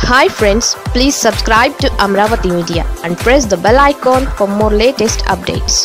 hi friends please subscribe to Amaravati media and press the bell icon for more latest updates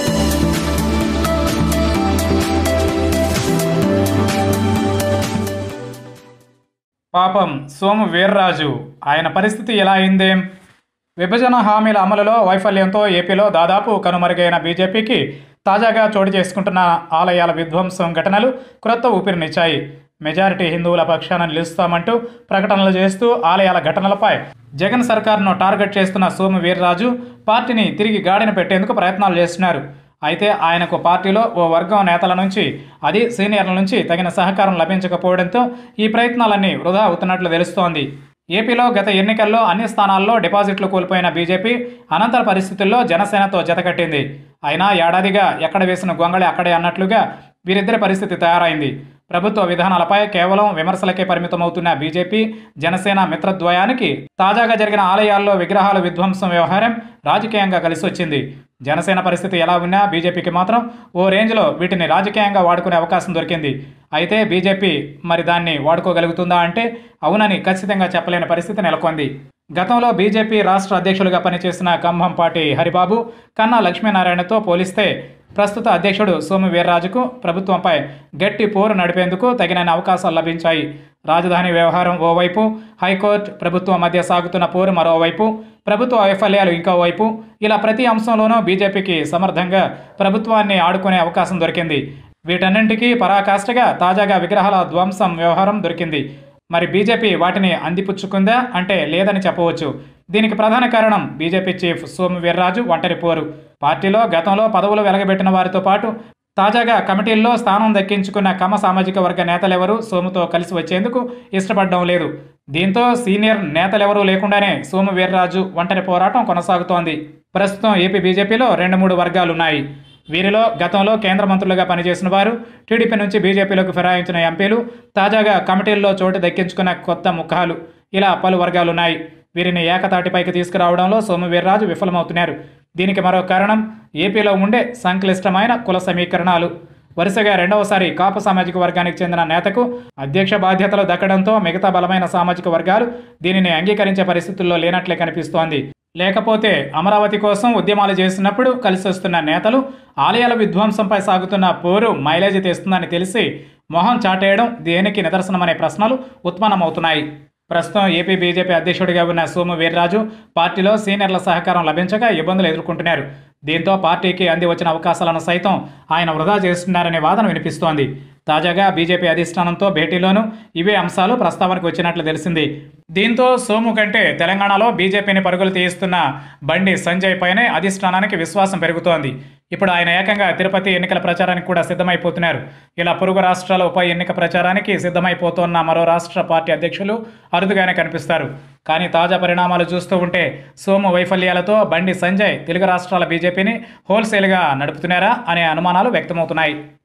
పాపం సోము వీర్రాజు ఆయన పరిస్థితి ఎలా అయిందేం విభజన హామీల అమలులో వైఫల్యంతో ఏపీలో దాదాపు కనుమరుగైన బీజేపీకి తాజాగా చోటు చేసుకుంటున్న ఆలయాల విధ్వంసం ఘటనలు క్రొత్త ఊపిరినిచ్చాయి మెజారిటీ హిందువుల పక్షాన నిలుస్తామంటూ ప్రకటనలు చేస్తూ ఆలయాల ఘటనలపై జగన్ సర్కార్ను టార్గెట్ చేస్తున్న సోము వీర్రాజు పార్టీని తిరిగి గాడిన పెట్టేందుకు ప్రయత్నాలు చేస్తున్నారు అయితే ఆయనకు పార్టీలో ఓ వర్గం నేతల నుంచి అది సీనియర్ల నుంచి తగిన సహకారం లభించకపోవడంతో ఈ ప్రయత్నాలన్నీ వృధా అవుతున్నట్లు తెలుస్తోంది ఏపీలో గత ఎన్నికల్లో అన్ని స్థానాల్లో డిపాజిట్లు కోల్పోయిన బీజేపీ అనంతర పరిస్థితుల్లో జనసేనతో జతకట్టింది అయినా ఏడాదిగా ఎక్కడ వేసిన గొంగళి అక్కడే అన్నట్లుగా వీరిద్దరి పరిస్థితి తయారైంది ప్రభుత్వ విధానాలపై కేవలం విమర్శలకే పరిమితమవుతున్న బీజేపీ జనసేన మిత్రద్వయానికి తాజాగా జరిగిన ఆలయాల్లో విగ్రహాల విధ్వంసం వ్యవహారం రాజకీయంగా కలిసొచ్చింది జనసేన పరిస్థితి ఎలా ఉన్నా బీజేపీకి మాత్రం ఓ రేంజ్లో వీటిని రాజకీయంగా వాడుకునే అవకాశం దొరికింది అయితే బీజేపీ మరి దాన్ని వాడుకోగలుగుతుందా అంటే అవునని ఖచ్చితంగా చెప్పలేని పరిస్థితి నెలకొంది గతంలో బీజేపీ రాష్ట్ర అధ్యక్షులుగా పనిచేసిన కంభంపాటి హరిబాబు కన్నా లక్ష్మీనారాయణతో పోలిస్తే ప్రస్తుత అధ్యక్షుడు సోము వీర్రాజుకు ప్రభుత్వంపై గట్టి పోరు నడిపేందుకు తగినన్ని అవకాశాలు లభించాయి రాజధాని వ్యవహారం ఓవైపు హైకోర్టు ప్రభుత్వం మధ్య సాగుతున్న పోరు మరోవైపు ప్రభుత్వ వైఫల్యాలు ఇంకోవైపు ఇలా ప్రతి అంశంలోనూ బీజేపీకి సమర్థంగా ప్రభుత్వాన్ని ఆడుకునే అవకాశం దొరికింది వీటన్నింటికీ పరాకాష్ఠగా తాజాగా విగ్రహాల ధ్వంసం వ్యవహారం దొరికింది మరి బీజేపీ వాటిని అందిపుచ్చుకుందా అంటే లేదని చెప్పవచ్చు దీనికి ప్రధాన కారణం బీజేపీ చీఫ్ సోము వీర్రాజు ఒంటరి పోరు పార్టీలో గతంలో పదవులు వెలగబెట్టిన వారితో పాటు తాజాగా కమిటీల్లో స్థానం దక్కించుకున్న కమ సామాజిక వర్గ నేతలెవరూ సోముతో కలిసి వచ్చేందుకు ఇష్టపడడం లేదు దీంతో సీనియర్ నేతలెవరూ లేకుండానే సోము వీర్రాజు ఒంటరి పోరాటం కొనసాగుతోంది ప్రస్తుతం ఏపీ బీజేపీలో రెండు మూడు వర్గాలున్నాయి వీరిలో గతంలో కేంద్ర మంత్రులుగా పనిచేసిన వారు టీడీపీ నుంచి బీజేపీలోకి ఫిరాయించిన ఎంపీలు తాజాగా కమిటీల్లో చోటు దక్కించుకున్న కొత్త ముఖాలు ఇలా పలు వర్గాలున్నాయి వీరిని ఏకతాటిపైకి తీసుకురావడంలో సోము వీర్రాజు విఫలమవుతున్నారు దీనికి మరో కారణం ఏపీలో ఉండే సంక్లిష్టమైన కుల సమీకరణాలు వరుసగా రెండవసారి కాపు సామాజిక వర్గానికి చెందిన నేతకు అధ్యక్ష బాధ్యతలు దక్కడంతో మిగతా బలమైన సామాజిక వర్గాలు దీనిని అంగీకరించే పరిస్థితుల్లో లేనట్లే కనిపిస్తోంది లేకపోతే అమరావతి కోసం ఉద్యమాలు చేసినప్పుడు కలిసి వస్తున్న నేతలు ఆలయాల విధ్వంసంపై సాగుతున్న పోరు మైలేజ్ తెస్తుందని తెలిసి మొహం చాటేయడం దేనికి నిదర్శనమనే ప్రశ్నలు ఉత్పన్నమవుతున్నాయి ప్రస్తుతం ఏపీ బీజేపీ అధ్యక్షుడిగా ఉన్న సోము వీర్రాజు పార్టీలో సీనియర్ల సహకారం లభించక ఇబ్బందులు ఎదుర్కొంటున్నారు దీంతో పార్టీకి అంది వచ్చిన అవకాశాలను సైతం ఆయన వృధా చేస్తున్నారనే వాదన వినిపిస్తోంది తాజాగా బీజేపీ అధిష్టానంతో భేటీలోనూ ఇవే అంశాలు ప్రస్తావనకు వచ్చినట్లు తెలిసింది దీంతో సోము కంటే తెలంగాణలో బీజేపీని పరుగులు తీయిస్తున్న బండి సంజయ్ పైనే అధిష్టానానికి విశ్వాసం పెరుగుతోంది ఇప్పుడు ఆయన ఏకంగా తిరుపతి ఎన్నికల ప్రచారానికి కూడా సిద్ధమైపోతున్నారు ఇలా పొరుగు రాష్ట్రాల ఉప ఎన్నిక ప్రచారానికి సిద్ధమైపోతున్న మరో రాష్ట్ర పార్టీ అధ్యక్షులు అరుదుగానే కనిపిస్తారు కానీ తాజా పరిణామాలు చూస్తూ ఉంటే సోము వైఫల్యాలతో బండి సంజయ్ తెలుగు రాష్ట్రాల బీజేపీని హోల్సేల్గా నడుపుతున్నారా అనే అనుమానాలు వ్యక్తమవుతున్నాయి